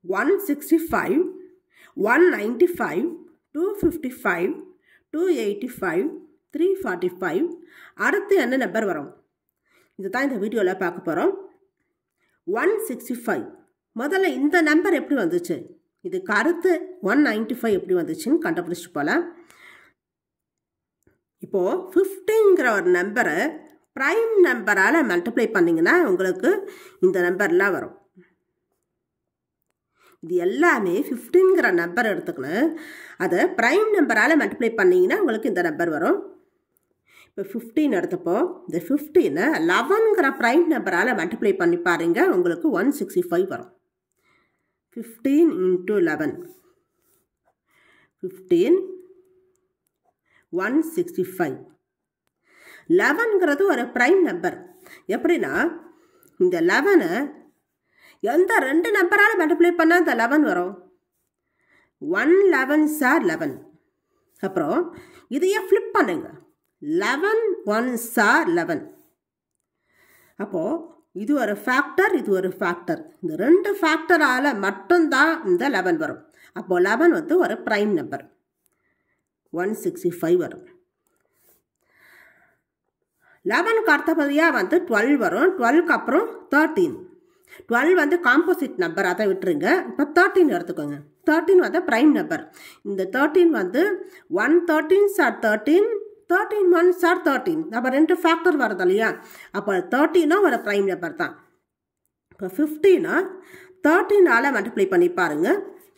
one sixty five one ninety five two fifty five two eighty five three forty five அடுத்து என்ன number வரும் இதுதான் இந்த வீடியோவில் பார்க்க போகிறோம் ஒன் சிக்ஸ்டி ஃபைவ் முதல்ல இந்த நம்பர் எப்படி வந்துச்சு இதுக்கு அடுத்து ஒன் நைன்டி ஃபைவ் எப்படி வந்துச்சுன்னு கண்டுபிடிச்சிட்டு போகலாம் இப்போது ஃபிஃப்டிங்கிற ஒரு நம்பரை ப்ரைம் நம்பரால் மல்டிப்ளை பண்ணிங்கன்னா உங்களுக்கு இந்த நம்பர்லாம் வரும் இது எல்லாமே ஃபிஃப்டின்கிற நம்பர் எடுத்துக்கணும் அதை ப்ரைம் நம்பரால் மல்டிப்ளை பண்ணிங்கன்னா உங்களுக்கு இந்த நம்பர் வரும் இப்போ ஃபிஃப்டீன் எடுத்தப்போ இந்த ஃபிஃப்டீனை லெவன்கிற ப்ரைம் நம்பரால் மல்டிப்ளை பண்ணி பாருங்க உங்களுக்கு ஒன் சிக்ஸ்டி ஃபைவ் வரும் fifteen into eleven fifteen one sixty five லெவன்கிறது ஒரு ப்ரைம் நம்பர் எப்படின்னா இந்த லெவனை எந்த ரெண்டு நம்பரால் மல்டிப்ளை பண்ணால் இந்த லெவன் வரும் ஒன் லெவன் சார் லெவன் அப்புறம் இதையே ஃப்ளிப் பண்ணுங்க லெவன் ஒன் சார் லெவன் அப்போது இது ஒரு ஃபேக்டர் இது ஒரு ஃபேக்டர் இந்த ரெண்டு ஃபேக்டரால் மட்டும்தான் இந்த லெவன் வரும் அப்போது லெவன் வந்து ஒரு prime number one sixty five வரும் லெவனுக்கு அடுத்தபடியாக வந்து டுவெல் வரும் டுவெல்க்கு அப்புறம் தேர்ட்டீன் டுவெல் வந்து காம்போசிட் நம்பர் அதை விட்டுருங்க இப்போ தேர்ட்டின் எடுத்துக்கோங்க தேர்ட்டின் வந்து ப்ரைம் நம்பர் இந்த தேர்ட்டீன் வந்து one thirteen sir thirteen thirteen one sir thirteen அப்போ ரெண்டு ஃபேக்டர் வருது இல்லையா அப்போ தேர்ட்டீனும் ஒரு ப்ரைம் நம்பர் தான் இப்போ ஃபிஃப்டீனா தேர்ட்டீனால் மல்டிப்ளை பண்ணி பாருங்கள்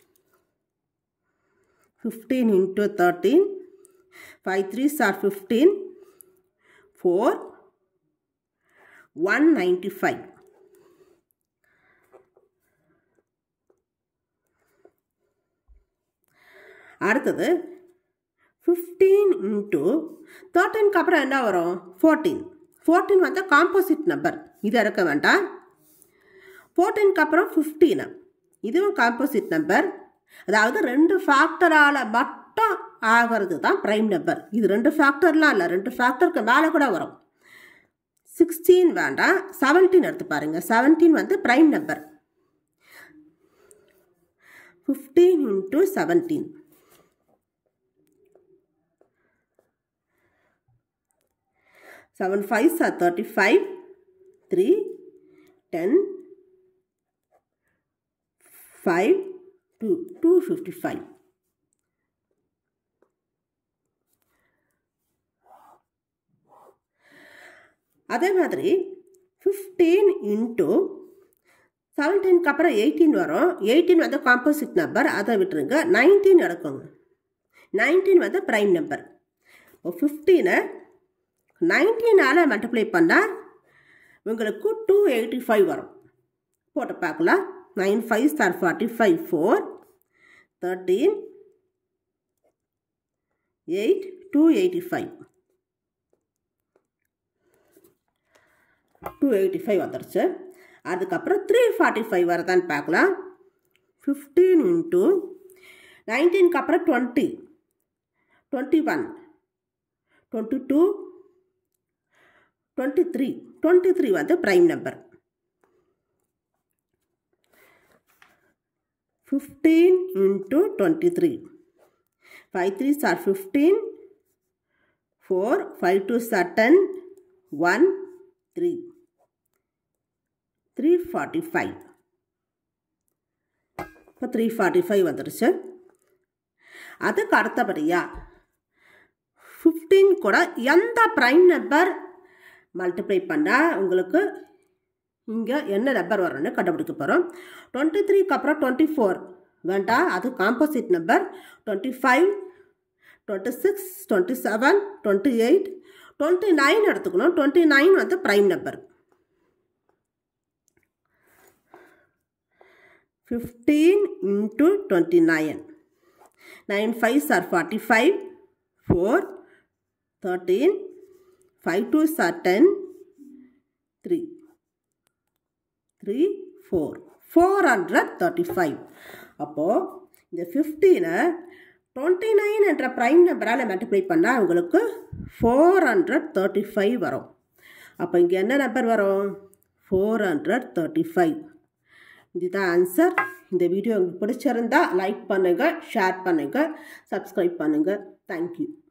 fifteen into thirteen five three sir fifteen four one ninety five அடுத்தது ஃபிஃப்டீன் இன்ட்டு தேர்ட்டீனுக்கு அப்புறம் என்ன வரும் ஃபோர்டீன் ஃபோர்டீன் வந்து காம்போசிட் நம்பர் இது இருக்க வேண்டாம் ஃபோர்டீனுக்கு அப்புறம் ஃபிஃப்டீனு இதுவும் காம்போசிட் நம்பர் அதாவது ரெண்டு ஃபேக்டரால் மட்டும் ஆகிறது தான் ப்ரைம் நம்பர் இது ரெண்டு ஃபேக்டர்லாம் இல்லை ரெண்டு ஃபேக்டருக்கு மேலே கூட வரும் சிக்ஸ்டீன் வேண்டாம் செவன்டீன் எடுத்து பாருங்கள் செவன்டீன் வந்து prime number fifteen into seventeen seven five sir thirty five three ten five two two fifty five அதே மாதிரி ஃபிஃப்டீன் இன்ட்டு செவன்டீனுக்கு அப்புறம் எயிட்டீன் வரும் எயிட்டீன் வந்து காம்போசிட் நம்பர் அதை விட்டுருங்க நைன்டீன் எடுக்குங்க நைன்டீன் வந்து ப்ரைம் நம்பர் இப்போ ஃபிஃப்டீனை நைன்டீனால் மல்டிப்ளை பண்ணால் உங்களுக்கு டூ எயிட்டி ஃபைவ் வரும் போட்டு பார்க்கலாம் nine five star forty five four thirteen eight two eighty five two eighty five வந்துருச்சு அதுக்கப்புறம் த்ரீ ஃபார்ட்டி ஃபைவ் வருதான்னு பார்க்கலாம் ஃபிஃப்டீன் இன்ட்டு நைன்டீனுக்கு அப்புறம் twenty twenty one twenty two twenty three twenty three வந்து prime number fifteen into twenty three five three sir fifteen four five two sir ten one three three forty five இப்போ three forty five வந்துடுச்சு அதுக்கு அடுத்தபடியாக fifteen கூட எந்த prime number multiply பண்ணால் உங்களுக்கு இங்கே என்ன நம்பர் வரும்னு கண்டுபிடிக்க போகிறோம் டுவெண்ட்டி த்ரீக்கு அப்புறம் டுவெண்ட்டி ஃபோர் வேண்டாம் அது composite number twenty five twenty six twenty seven twenty eight twenty nine எடுத்துக்கணும் டுவெண்ட்டி நைன் வந்து prime number fifteen into twenty nine nine five sir forty five four thirteen five two sir ten three three four four hundred thirty five அப்போது இந்த ஃபிஃப்டீனை twenty nine என்ற prime நம்பரால் multiply பண்ணால் உங்களுக்கு four hundred thirty five வரும் அப்போ இங்கே என்ன நம்பர் வரும் ஃபோர் ஹண்ட்ரட் தேர்ட்டி ஃபைவ் இதுதான் ஆன்சர் இந்த வீடியோ உங்களுக்கு பிடிச்சிருந்தா லைக் பண்ணுங்கள் ஷேர் பண்ணுங்கள் சப்ஸ்கிரைப் பண்ணுங்கள் தேங்க்யூ